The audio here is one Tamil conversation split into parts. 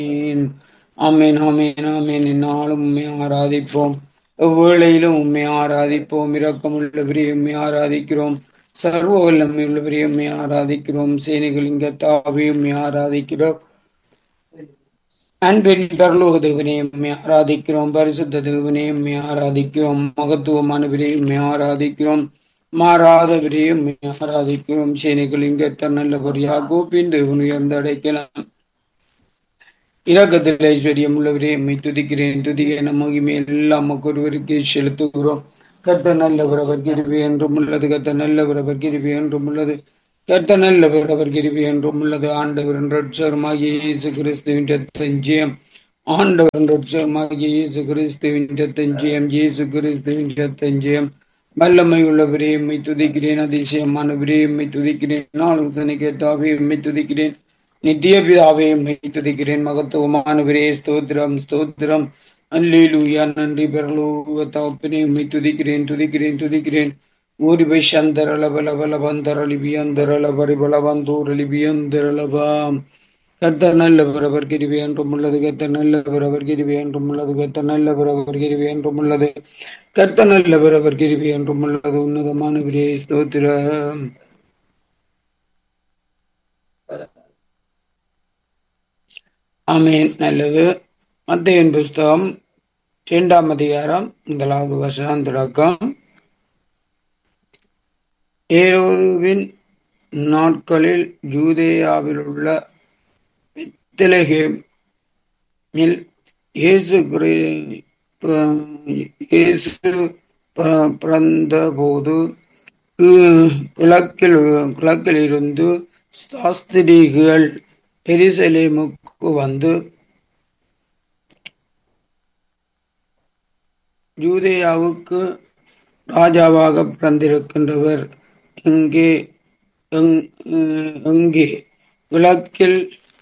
ஆமீன் ஆமீன் ஆமீன் ஆமீன் இந்நாளும் உண்மை ஆராதிப்போம் எவ்வேளையிலும் உண்மை ஆராதிப்போம் இரக்கமுள்ளவரே உண்மை ஆராதிக்கிறோம் சர்வ வல்லமை உள்ளவரே உண்மை ஆராதிக்கிறோம் சேனைகளின் கத்தாவே உண்மை ஆராதிக்கிறோம் அன்பின் பரலோக தேவனே உண்மை ஆராதிக்கிறோம் பரிசுத்த தேவனே உண்மை ஆராதிக்கிறோம் மகத்துவமானவரே உண்மை ஆராதிக்கிறோம் மாறாதவரே உண்மை ஆராதிக்கிறோம் சேனைகளின் கத்த நல்லவர் யாகோப்பின் தேவன் உயர்ந்த அடைக்கலாம் இரக்கத்தில் ஐஸ்வர்யம் உள்ளவரே எம்மை துதிக்கிறேன் துதிக்க மகிமை எல்லாம் ஒருவருக்கு செலுத்துகிறோம் கத்த நல்லவர் அவர் கிருபி என்றும் உள்ளது கத்த நல்லவர் அவர் கிருபி என்றும் உள்ளது கத்த நல்லவர் அவர் கிருபி என்றும் உள்ளது ஆண்டவர் ரட்சகருமாகிய இயேசு கிறிஸ்துவின் ரத்தஞ்சயம் ஆண்டவர் ரட்சகருமாகிய இயேசு கிறிஸ்துவின் ரத்தஞ்சயம் இயேசு கிறிஸ்துவின் ரத்தஞ்சயம் வல்லமை உள்ளவரே எம்மை துதிக்கிறேன் அதிசயமானவரே எம்மை துதிக்கிறேன் நாளும் சனிக்கேத்தாவே எம்மை துதிக்கிறேன் நித்திய பிதாவே எம்மை துதிக்கிறேன் மகத்துவமானவரே ஸ்தோத்திரம் ஸ்தோத்திரம் அல்லேலூயா நன்றி பெறலூக தகப்பனே உம்மை துதிக்கிறேன் துதிக்கிறேன் துதிக்கிறேன் ஊரிபை சந்தரளபலபலபந்தரலிபியந்தரளபரிபலவந்தூரலிபியந்தரளபாம் கத்த நல்லவர் அவர் கிருவி என்றும் உள்ளது கத்த நல்லவர் அவர் கிருவி என்றும் உள்ளது கத்த நல்லவர் அவர் கிருவி என்றும் உள்ளது கத்த நல்லவர் அவர் கிருவி என்றும் உள்ளது உன்னதமானவரே ஸ்தோத்திரம் ஆமேன் நல்லது மத்தியின் புஸ்தகம் இரண்டாம் அதிகாரம் முதலாவது வசனம் தொடக்கம் ஏரோதுவின் நாட்களில் ஜூதேயாவில் உள்ள பெத்லகேமில் இயேசு இயேசு பிறந்த போது கிழக்கில் கிழக்கில் இருந்து சாஸ்திரிகள் எரிசலேமுக்கு வந்து ஜூதேயாவுக்கு ராஜாவாக பிறந்திருக்கின்றவர் இங்கே எங்கே கிழக்கில்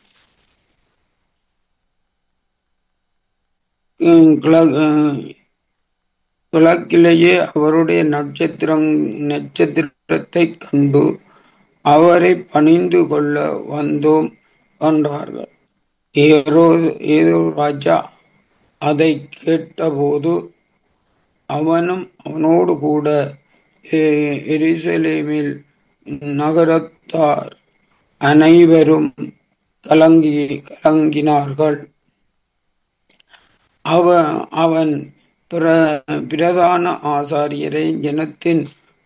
கிழக்கிலேயே அவருடைய நட்சத்திரம் நட்சத்திரத்தை கண்டு அவரை பணிந்து கொள்ள வந்தோம் என்றார்கள் ஏதோ ஏதோ ராஜா அதை கேட்டபோது அவனும் அவனோடு கூட எரிசலேமில் நகரத்தார் அனைவரும் கலங்கி கலங்கினார்கள் அவ அவன் பிர பிரதான ஆசாரியரை ஜனத்தின்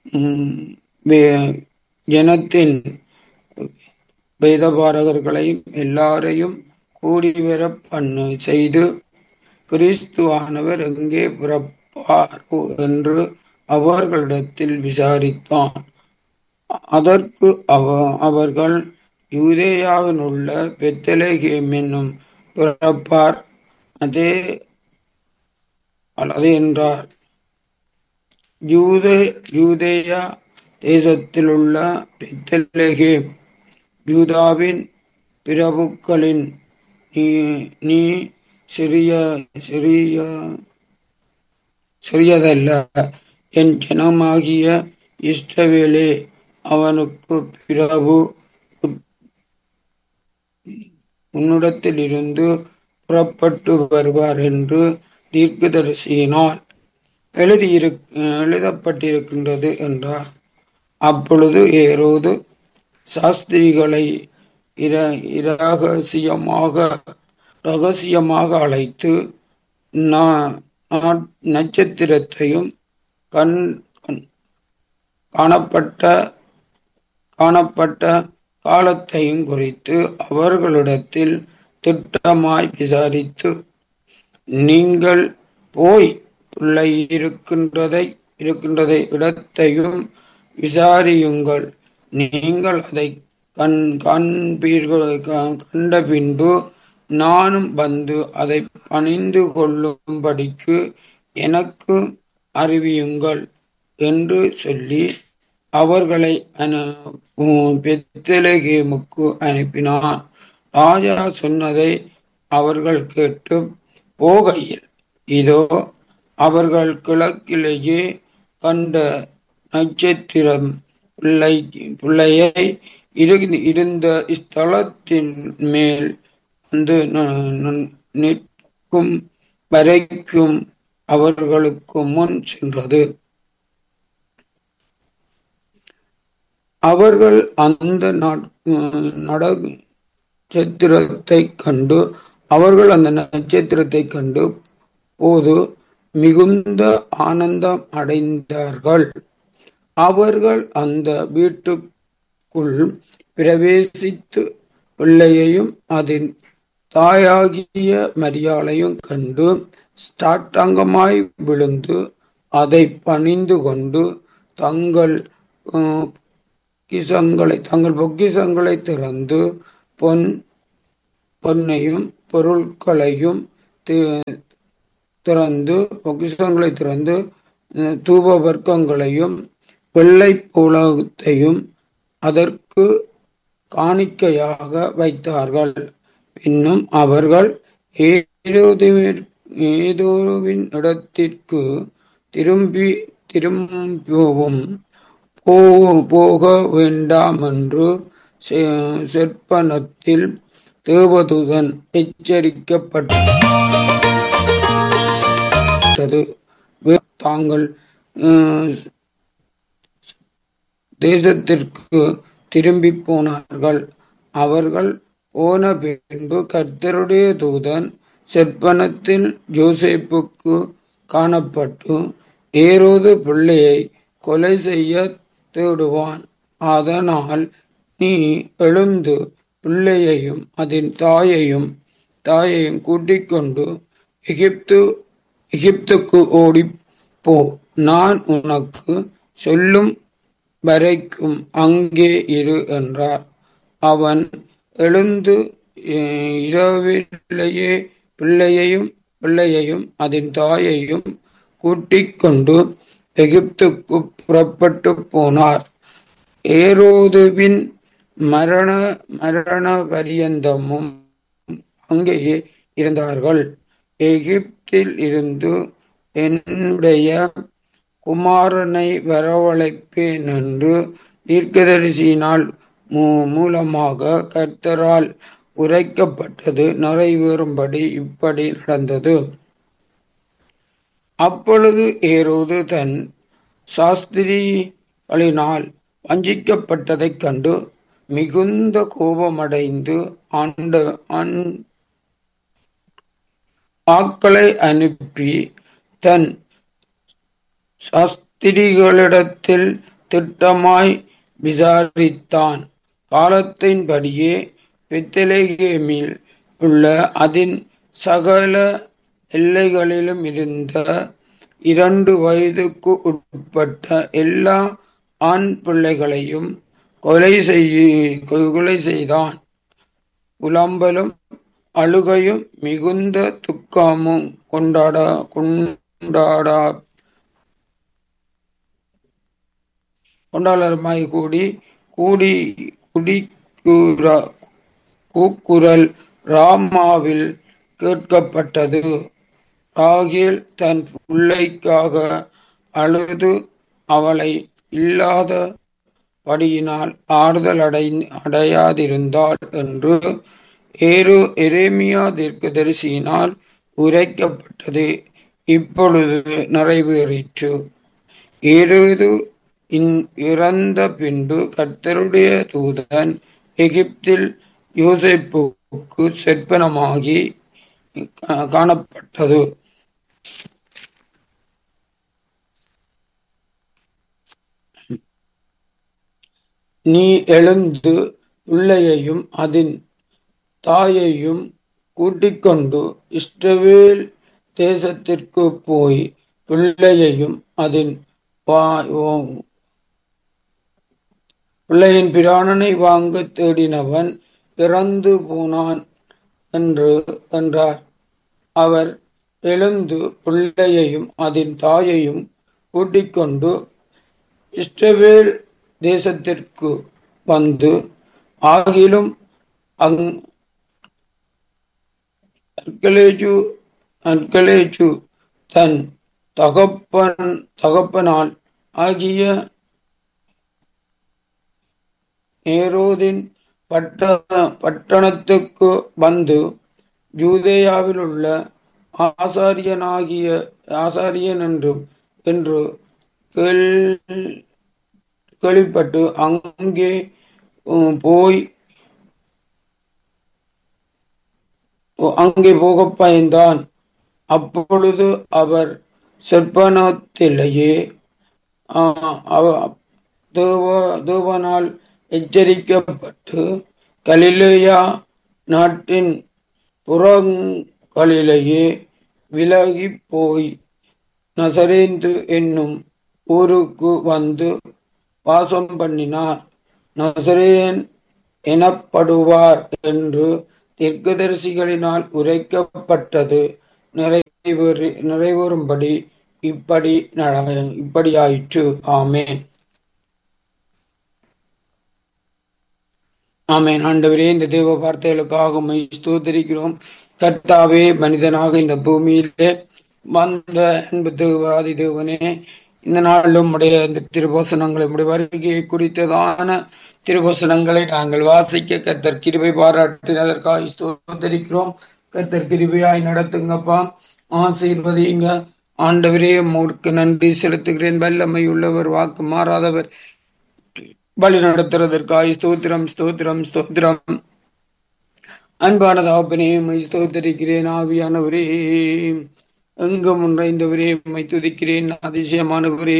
ஜனத்தின் வேதபாரகர்களையும் எல்லாரையும் கூடிவர பண்ணு செய்து கிறிஸ்துவானவர் எங்கே பிறப்பார் என்று அவர்களிடத்தில் விசாரித்தான் அதற்கு அவ அவர்கள் யூதேயாவில் உள்ள பெத்தலேகேம் என்னும் பிறப்பார் அதே அல்லது என்றார் யூத யூதேயா தேசத்தில் உள்ள பெத்தலேகேம் யூதாவின் பிரபுக்களின் நீ நீ சிறிய சிறிய சிறியதல்ல என் ஜனமாகிய இஷ்டவேலே அவனுக்கு பிரபு உன்னிடத்தில் இருந்து புறப்பட்டு வருவார் என்று தீர்க்கதரிசியினால் எழுதியிரு எழுதப்பட்டிருக்கின்றது என்றார் அப்பொழுது ஏரோது சாஸ்திரிகளை இர இரகசியமாக ரகசியமாக அழைத்து நட்சத்திரத்தையும் கண் காணப்பட்ட காணப்பட்ட காலத்தையும் குறித்து அவர்களிடத்தில் திட்டமாய் விசாரித்து நீங்கள் போய் பிள்ளை இருக்கின்றதை இருக்கின்றதை இடத்தையும் விசாரியுங்கள் நீங்கள் அதை கண் காண்பீர்கள் கண்ட பின்பு நானும் வந்து அதை பணிந்து கொள்ளும்படிக்கு எனக்கு அறிவியுங்கள் என்று சொல்லி அவர்களை பெத்தலகேமுக்கு அனுப்பினான் ராஜா சொன்னதை அவர்கள் கேட்டு போகையில் இதோ அவர்கள் கிழக்கிலேயே கண்ட நட்சத்திரம் பிள்ளை பிள்ளையை இரு- இருந்த ஸ்தலத்தின் மேல் வந்து நிற்கும் வரைக்கும் அவர்களுக்கு முன் சென்றது அவர்கள் அந்த நட்சத்திரத்தை கண்டு அவர்கள் அந்த நட்சத்திரத்தை கண்டு போது மிகுந்த ஆனந்தம் அடைந்தார்கள் அவர்கள் அந்த வீட்டுக்குள் பிரவேசித்து பிள்ளையையும் அதன் தாயாகிய மரியாளையும் கண்டு ஸ்டாட்டங்கமாய் விழுந்து அதை பணிந்து கொண்டு தங்கள் பொக்கிசங்களை தங்கள் பொக்கிசங்களை திறந்து பொன் பொன்னையும் பொருட்களையும் திறந்து பொக்கிசங்களை திறந்து தூப வர்க்கங்களையும் வெள்ளை புலகத்தையும் அதற்கு காணிக்கையாக வைத்தார்கள் இன்னும் அவர்கள் ஏதோவின் இடத்திற்கு திரும்பி திரும்பவும் போக வேண்டாம் என்று செற்பனத்தில் தேவதூதன் எச்சரிக்கப்பட்டது தாங்கள் தேசத்திற்கு திரும்பி போனார்கள் அவர்கள் போன பின்பு கர்த்தருடைய தூதன் செற்பனத்தில் ஜோசேப்புக்கு காணப்பட்டு ஏரோது பிள்ளையை கொலை செய்ய தேடுவான் அதனால் நீ எழுந்து பிள்ளையையும் அதன் தாயையும் தாயையும் கூட்டிக் கொண்டு எகிப்து எகிப்துக்கு ஓடி போ நான் உனக்கு சொல்லும் வரைக்கும் அங்கே இரு என்றார் அவன் எழுந்து இரவிலேயே பிள்ளையையும் பிள்ளையையும் அதன் தாயையும் கூட்டிக் கொண்டு எகிப்துக்கு புறப்பட்டு போனார் ஏரோதுவின் மரண மரண பரியந்தமும் அங்கேயே இருந்தார்கள் எகிப்தில் இருந்து என்னுடைய குமாரனை வரவழைப்பேன் என்று தீர்க்கதரிசியினால் மூலமாக கர்த்தரால் உரைக்கப்பட்டது நிறைவேறும்படி இப்படி நடந்தது அப்பொழுது ஏரோது தன் சாஸ்திரிகளினால் வஞ்சிக்கப்பட்டதைக் கண்டு மிகுந்த கோபமடைந்து ஆண்ட ஆக்களை அனுப்பி தன் சாஸ்திரிகளிடத்தில் திட்டமாய் விசாரித்தான் காலத்தின்படியே பெத்தலேகேமில் உள்ள அதன் சகல எல்லைகளிலும் இருந்த இரண்டு வயதுக்கு உட்பட்ட எல்லா ஆண் பிள்ளைகளையும் கொலை செய்ய கொலை செய்தான் புலம்பலும் அழுகையும் மிகுந்த துக்கமும் கொண்டாட கொண்டாடா கொண்டாளருமாய் கூடி கூடி குடிக்குற கூக்குரல் ராமாவில் கேட்கப்பட்டது ராகேல் தன் பிள்ளைக்காக அழுது அவளை இல்லாத படியினால் ஆறுதல் அடை அடையாதிருந்தாள் என்று ஏரு எரேமியா தீர்க்கதரிசியினால் உரைக்கப்பட்டது இப்பொழுது நிறைவேறிற்று ஏறுது இறந்த பின்பு கர்த்தருடைய தூதன் எகிப்தில் யோசேப்புக்கு செற்பனமாகி காணப்பட்டது நீ எழுந்து பிள்ளையையும் அதன் தாயையும் கூட்டிக்கொண்டு இஷ்டவேல் தேசத்திற்கு போய் பிள்ளையையும் அதன் பிள்ளையின் பிராணனை வாங்க தேடினவன் இறந்து போனான் என்று என்றார் அவர் எழுந்து பிள்ளையையும் அதன் தாயையும் கூட்டிக்கொண்டு இஸ்ரவேல் தேசத்திற்கு வந்து ஆகிலும் அங் அற்கலேஜு அற்கலேஜு தன் தகப்பன் தகப்பனால் ஆகிய நேரோதின் பட்ட பட்டணத்துக்கு வந்து ஜூதேயாவில் உள்ள ஆசாரியனாகிய ஆசாரியன் என்றும் என்று கேள்- கேள்விப்பட்டு அங்கே உம், போய் அங்கே போக பயந்தான் அப்பொழுது அவர் சொற்பனத்திலேயே ஆஹ், அவ- தேவ- தேவனால் எச்சரிக்கப்பட்டு கலிலேயா நாட்டின் புறங்களிலேயே விலகி போய் நசரேந்து என்னும் ஊருக்கு வந்து வாசம் பண்ணினார் நசரேன் எனப்படுவார் என்று தீர்க்கதரிசிகளினால் உரைக்கப்பட்டது நிறைவேறு நிறைவேறும்படி இப்படி நட- இப்படியாயிற்று ஆமென் ஆமென் ஆண்டவரே இந்த தேவ வார்த்தைகளுக்காக உம்மை ஸ்தோத்திரிக்கிறோம் கர்த்தாவே மனிதனாக இந்த பூமியிலே வந்த அன்பு தேவாதி தேவனே இந்த நாளிலும் உடைய இந்த திருவசனங்களை உடைய வருகையை குறித்ததான திருவசனங்களை நாங்கள் வாசிக்க கர்த்தர் கிருபை பாராட்டினதற்காக ஸ்தோத்திரிக்கிறோம் கர்த்தர் கிருபையாய் நடத்துங்கப்பா ஆசீர்வதிங்க ஆண்டவரே உமக்கு நன்றி செலுத்துகிறேன் வல்லமை உள்ளவர் வாக்கு மாறாதவர் வழி நடத்துறதற்காய் ஸ்தோத்திரம் ஸ்தோத்திரம் ஸ்தோத்திரம் அன்பான தகப்பனே உம்மை ஸ்தோத்தரிக்கிறேன் ஆவியானவரே எங்கும் நிறைந்தவரே உம்மை துதிக்கிறேன் அதிசயமானவரே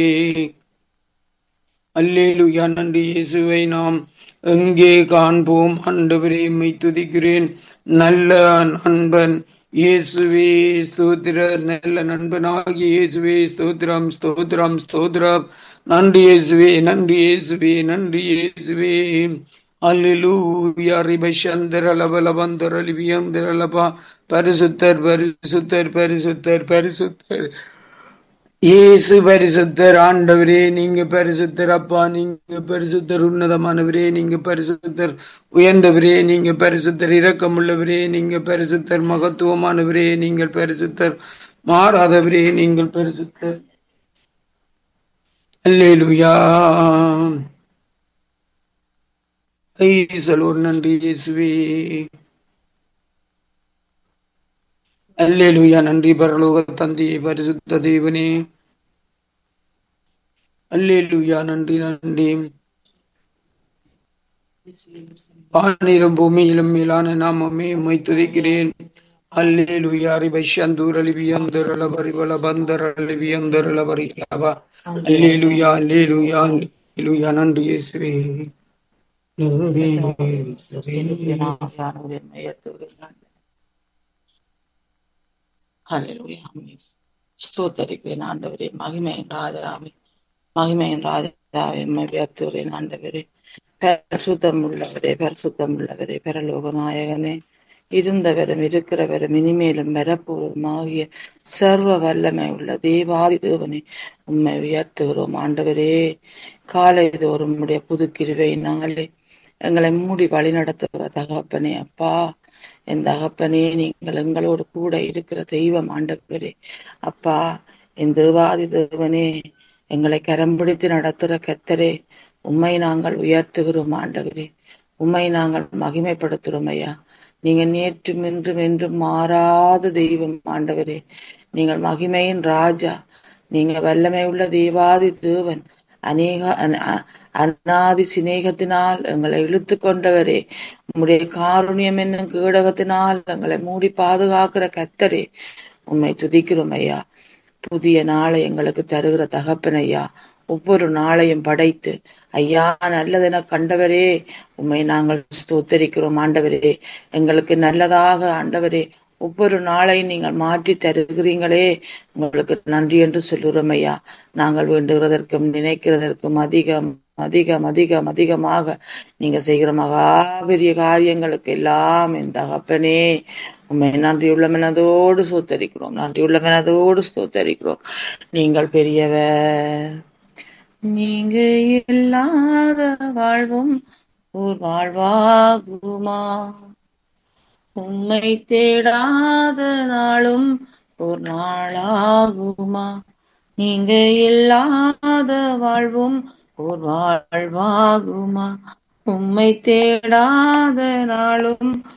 அல்லேலுயா நன்றி இயேசுவை நாம் எங்கே காண்போம் ஆண்டவரே உம்மை துதிக்கிறேன் நல்ல நண்பன் இயேசுவே ஸ்தோத்திரர் நல்ல நண்பனாகிய இயேசுவே ஸ்தோத்திரம் ஸ்தோத்திரம் ஸ்தோத்திரம் நன்றி இயேசுவே நன்றி இயேசுவே நன்றி இயேசுவே அல்லேலூயா ரிபஷந்தர லபலபந்தர லிபியந்தர லபா பரிசுத்தர் பரிசுத்தர் பரிசுத்தர் பரிசுத்தர் இயேசு பரிசுத்தர் ஆண்டவரே நீங்க பரிசுத்தர் அப்பா நீங்க பரிசுத்தர் உன்னதமானவரே நீங்க பரிசுத்தர் உயர்ந்தவரே நீங்க பரிசுத்தர் இரக்கமுள்ளவரே நீங்க பரிசுத்தர் மகத்துவமானவரே நீங்கள் பரிசுத்தர் மாறாதவரே நீங்கள் பரிசுத்தர் அல்லேலுயா ஐசலோர் நன்றி இயேசுவே அல்லேலுயா நன்றி பரலோக தந்தையே பரிசுத்த தேவனே அல்லேலுயா நன்றி நன்றி வானிலும் பூமியிலும் மேலான நாமமே உம்மை துதிக்கிறேன் அல்லேலுயா ரிபஷந்தூர் அலிபியந்தர் பரிவல பந்தர் அலிபியந்தர் பரிலபா அல்லேலுயா அல்லேலுயா அல்லேலுயா நன்றி இயேசுவே நன்றி ஸ்தோத்தரிக்கிறேன் ஆண்டவரே மகிமையின் ராஜாவே மகிமையின் ராஜாவே உயர்த்துகிறேன் ஆண்டவரே பரிசுத்தம் உள்ளவரே பரிசுத்தம் உள்ளவரே பரலோக நாயகனே இருந்தவரும் இருக்கிறவரும் இனிமேலும் வரப்போரும் ஆகிய சர்வ வல்லமை உள்ள தேவாதி தேவனே உண்மை உயர்த்துகிறோம் ஆண்டவரே காலை தோறும் உடைய புது கிருவையினாலே எங்களை மூடி வழி நடத்துகிற தகப்பனே அப்பா என் தகப்பனே நீங்கள் எங்களோடு கூட இருக்கிற தெய்வம் ஆண்டவரே அப்பா என் தேவாதி தேவனே எங்களை கரம் பிடித்து நடத்துகிற கத்தரே உம்மை நாங்கள் உயர்த்துகிறோம் ஆண்டவரே உம்மை நாங்கள் மகிமைப்படுத்துகிறோம் ஐயா நீங்க நேற்றும் இன்றும் என்றும் மாறாத தெய்வம் ஆண்டவரே நீங்கள் மகிமையின் ராஜா நீங்க வல்லமை உள்ள தேவாதி தேவன் அநேக அன- அ- அநாதி சிநேகத்தினால் எங்களை இழுத்து கொண்டவரே உம்முடைய காருண்யம் என்னும் கீடகத்தினால் எங்களை மூடி பாதுகாக்கிற கத்தரே உண்மை துதிக்கிறோம் ஐயா புதிய நாளை எங்களுக்கு தருகிற தகப்பன் ஐயா ஒவ்வொரு நாளையும் படைத்து ஐயா நல்லதென கண்டவரே உம்மை நாங்கள் ஸ்தோத்தரிக்கிறோம் ஆண்டவரே எங்களுக்கு நல்லதாக ஆண்டவரே ஒவ்வொரு நாளையும் நீங்கள் மாற்றி தருகிறீங்களே உங்களுக்கு நன்றி என்று சொல்லுறோம் ஐயா நாங்கள் வேண்டுகிறதற்கும் நினைக்கிறதற்கும் அதிகம் அதிகம் அதிகம் அதிகமாக நீங்க செய்கிற மகா பெரிய காரியங்களுக்கு எல்லாம் என் தகப்பனே உண்மை நன்றியுள்ள மனதோடு ஸ்தோத்தரிக்கிறோம் நன்றியுள்ள மனதோடு ஸ்தோத்தரிக்கிறோம் நீங்கள் பெரியவர் நீங்க இல்லாத வாழ்வும் ஒரு வாழ்வாகுமா உம்மை தேடாத நாளும் ஒரு நாளாகுமா நீங்க இல்லாத வாழ்வும் ஒரு வாழ்வாகுமா உம்மை தேடாத நாளும்